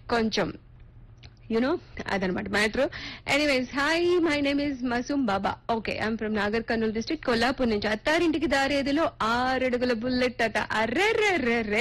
కొంచెం యునో అదనమాట matter anyways hi my name is Masoom Baba okay I'm from Nagarkurnool district Kollapur నుంచి అత్తారింటికి దారేదిలో ఆరడుగుల బుల్లెట్ అట అర్రెర్రెర్రెర్రే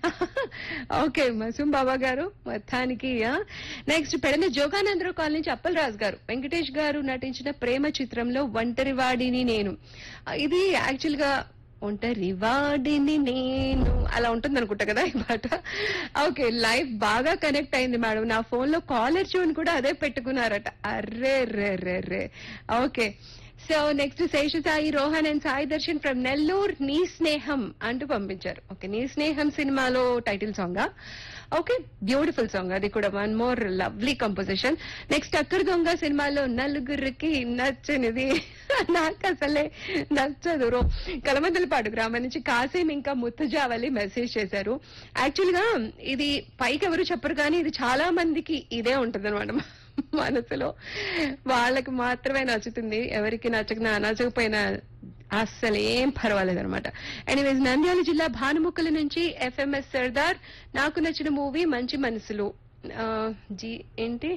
ఓకే మసూమ్ బాబా గారు మొత్తానికి నెక్స్ట్ పెడన జోగానందరావు కాలనీ నుంచి అప్పలరాజు గారు వెంకటేష్ గారు నటించిన ప్రేమ చిత్రంలో ఒంటరివాడిని నేను ఇది యాక్చువల్ గా ఒంటరి వాడిని నేను అలా ఉంటుంది అనుకుంటా కదా ఈ పాట ఓకే లైఫ్ బాగా కనెక్ట్ అయింది మేడం నా ఫోన్ లో కాలర్ ట్యూన్ కూడా అదే పెట్టుకున్నారట అర్రే రే రే రే okay so next Shesha Sai Rohan and Sai Darshan from Nellore Nee Sneham అంటూ పంపించారు ఓకే నీ స్నేహం సినిమాలో title song okay beautiful song అది కూడా one more lovely composition next అక్కర్ దొంగ సినిమాలో నలుగురికి నచ్చనిది నాకు అసలే నచ్చదు రో కలమందలపాడు గ్రామం నుంచి కాసేం ఇంకా ముత్తుజావలి మెసేజ్ చేశారు యాక్చువల్ గా ఇది పైకి ఎవరు చెప్పరు కానీ ఇది చాలా మందికి ఇదే ఉంటది మనసులో వాళ్ళకి మాత్రమే నచ్చుతుంది ఎవరికి నచ్చక నచ్చకపోయినా అస్సలు ఏం పర్వాలేదు అనమాట ఎనీవేస్ నంద్యాల జిల్లా భానుముక్కల నుంచి ఎఫ్ఎంఎస్ సర్దార్ నాకు నచ్చిన మూవీ మంచి మనసులు ఆ, జీ ఏంటి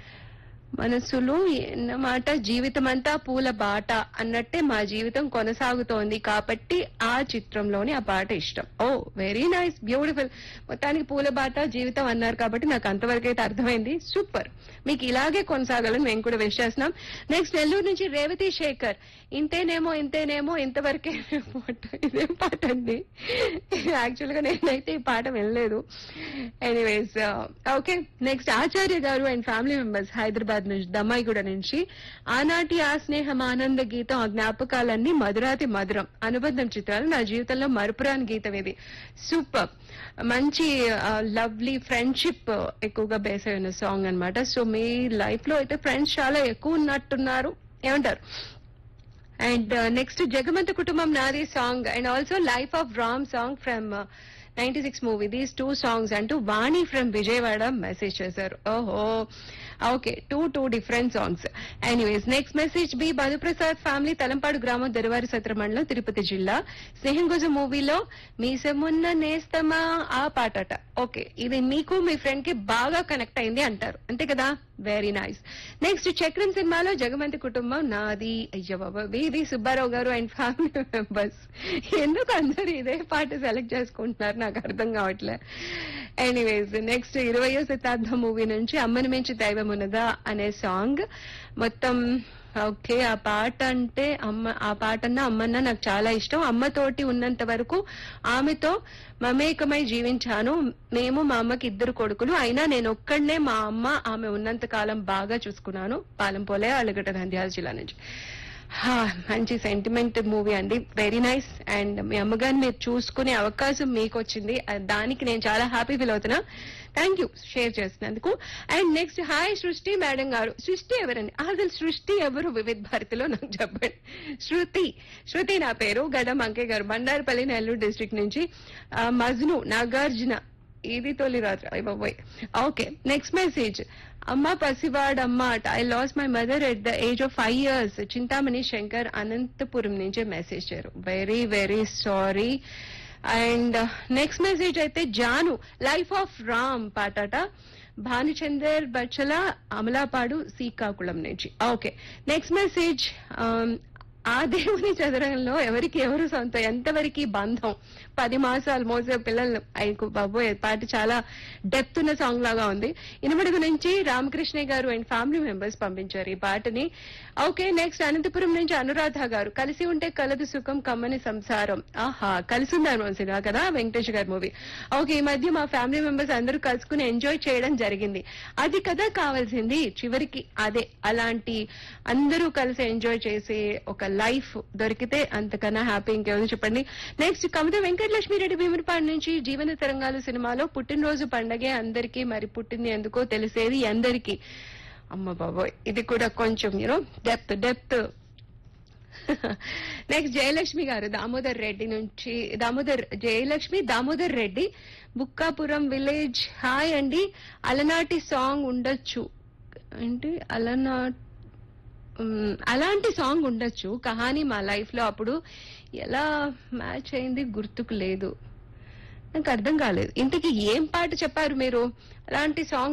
మనసులు అన్నమాట జీవితం అంతా పూల బాట అన్నట్టే మా జీవితం కొనసాగుతోంది కాబట్టి ఆ చిత్రంలోని ఆ పాట ఇష్టం ఓ వెరీ నైస్ బ్యూటిఫుల్ మొత్తానికి పూల బాట జీవితం అన్నారు కాబట్టి నాకు అంతవరకు అయితే అర్థమైంది సూపర్ మీకు ఇలాగే కొనసాగాలని మేము కూడా విష్ చేస్తున్నాం నెక్స్ట్ నెల్లూరు నుంచి రేవతి శేఖర్ ఇంతేనేమో ఇంతేనేమో ఇంతవరకే పాట ఇదేం పాట అండి యాక్చువల్ గా నేనైతే ఈ పాట వినలేదు ఎనీవేస్ ఓకే నెక్స్ట్ ఆచార్య గారు అండ్ ఫ్యామిలీ మెంబర్స్ హైదరాబాద్ నుంచి దమ్మాయిగూడ నుంచి ఆనాటి ఆ స్నేహం ఆనంద గీతం ఆ జ్ఞాపకాలన్నీ మధురాతి మధురం అనుబంధం చిత్రాలు నా జీవితంలో మరుపురాని గీతం ఇది సూపర్ మంచి లవ్లీ ఫ్రెండ్షిప్ ఎక్కువగా బేస్ అయిన సాంగ్ అన్నమాట సో మీ లైఫ్ లో అయితే ఫ్రెండ్స్ చాలా ఎక్కువ ఉన్నట్టున్నారు ఏమంటారు and next Jagamantha Kutumbam Naadi song and also life of Ram song from ninety six movie these two songs అంటూ వాణి ఫ్రమ్ విజయవాడ మెసేజ్ చేశారు ఓహో okay two two different songs anyways next message B Madhuprasad family Thalampadu గ్రామం దరివారి సత్ర మండలం తిరుపతి జిల్లా స్నేహంగుజ మూవీలో మీసమున్న నేస్తమా ఆ పాటట ఓకే ఇది మీకు మీ ఫ్రెండ్ కి బాగా కనెక్ట్ అయింది అంటారు అంతే కదా వెరీ నైస్ నెక్స్ట్ చక్రం సినిమాలో జగమంతి కుటుంబం నాది అయ్య బాబా వీధి సుబ్బారావు గారు అండ్ ఫ్యామిలీ మెంబర్స్ ఎందుకు అందరు ఇదే పాట సెలెక్ట్ చేసుకుంటున్నారు నాకు అర్థం కావట్లే ఎనీవేస్ నెక్స్ట్ ఇరవయో శతాబ్దం మూవీ నుంచి అమ్మని మించి దైవం ఉన్నదా అనే సాంగ్ మొత్తం ఓకే ఆ పాట అంటే అమ్మ ఆ పాటన్న అమ్మన్న నాకు చాలా ఇష్టం అమ్మతోటి ఉన్నంత వరకు ఆమెతో మమేకమై జీవించాను మేము మా అమ్మకి ఇద్దరు కొడుకులు అయినా నేను ఒక్కడనే మా అమ్మ ఆమె ఉన్నంత కాలం బాగా చూసుకున్నాను పాలంపోలే అలగట నంద్యాల జిల్లా నుంచి హా, మంచి సెంటిమెంట్ మూవీ అండి వెరీ నైస్ అండ్ మీ అమ్మగారిని మీరు చూసుకునే అవకాశం మీకు వచ్చింది ఆ, దానికి నేను చాలా హ్యాపీ ఫీల్ అవుతున్నా థ్యాంక్ యూ షేర్ చేసినందుకు and next hi Srishti madam గారు సృష్టి ఎవరండి అసలు సృష్టి ఎవరు వివిధ భారతిలో నాకు చెప్పండి శృతి శృతి నా పేరు గడం అంకే గారు బండారుపల్లి నెల్లూరు డిస్ట్రిక్ట్ నుంచి ఆ, మజ్ను నాగార్జున ఇది తొలి రాత్రి అయ్య బాబోయ్ ఓకే నెక్స్ట్ మెసేజ్ అమ్మ పసివాడమ్మ at I lost my mother at the age of five years Chintamani Shankar Anantapur నుంచి మెసేజ్ చేశారు very very sorry and next message అయితే జాను లైఫ్ ఆఫ్ రామ్ పాటట భానుచందర్ బచ్చల అమలాపాడు శ్రీకాకుళం నుంచి ఓకే నెక్స్ట్ మెసేజ్ ఆ దేవుని చదరంలో ఎవరికి ఎవరు సొంతం ఎంతవరకు బంధం పది మాసాలు మోసే పిల్లలు ఆయనకు బాబోయ్ ఈ పాట చాలా డెప్త్ ఉన్న సాంగ్ లాగా ఉంది ఇనుమడుగు నుంచి రామకృష్ణ గారు అండ్ ఫ్యామిలీ మెంబర్స్ పంపించారు ఈ పాటని ఓకే నెక్స్ట్ అనంతపురం నుంచి అనురాధ గారు కలిసి ఉంటే కలదు సుఖం కమ్మని సంసారం ఆహా కలిసి ఉన్నారు సినిమా కదా వెంకటేష్ గారి మూవీ ఓకే ఈ మధ్య మా ఫ్యామిలీ మెంబర్స్ అందరూ కలుసుకుని ఎంజాయ్ చేయడం జరిగింది అది కదా కావాల్సింది చివరికి అదే అలాంటి అందరూ కలిసి ఎంజాయ్ చేసే ఒక లైఫ్ దొరికితే అంతకన్నా హ్యాపీ ఇంకేమో చెప్పండి నెక్స్ట్ కవిత వెంకటలక్ష్మి రెడ్డి భీమునిపాడు నుంచి జీవన తరంగాలు సినిమాలో పుట్టినరోజు పండగే అందరికీ మరి పుట్టింది ఎందుకో తెలిసేది అందరికీ అమ్మ బాబోయ్ ఇది కూడా కొంచెం you know depth depth next Jayalakshmi గారు దామోదర్ రెడ్డి నుంచి దామోదర్ జయలక్ష్మి దామోదర్ రెడ్డి బుక్కాపురం విలేజ్ హాయ్ అండి అలనాటి సాంగ్ ఉండొచ్చు ఏంటి అలనా మ్, అలాంటి సాంగ్ ఉండొచ్చు కహాని మా లైఫ్ లో అప్పుడు ఎలా మ్యాచ్ అయింది గుర్తుకు లేదు నాకు అర్థం కాలేదు ఇంతకీ ఏం పాట చెప్పారు మీరు అలాంటి సాంగ్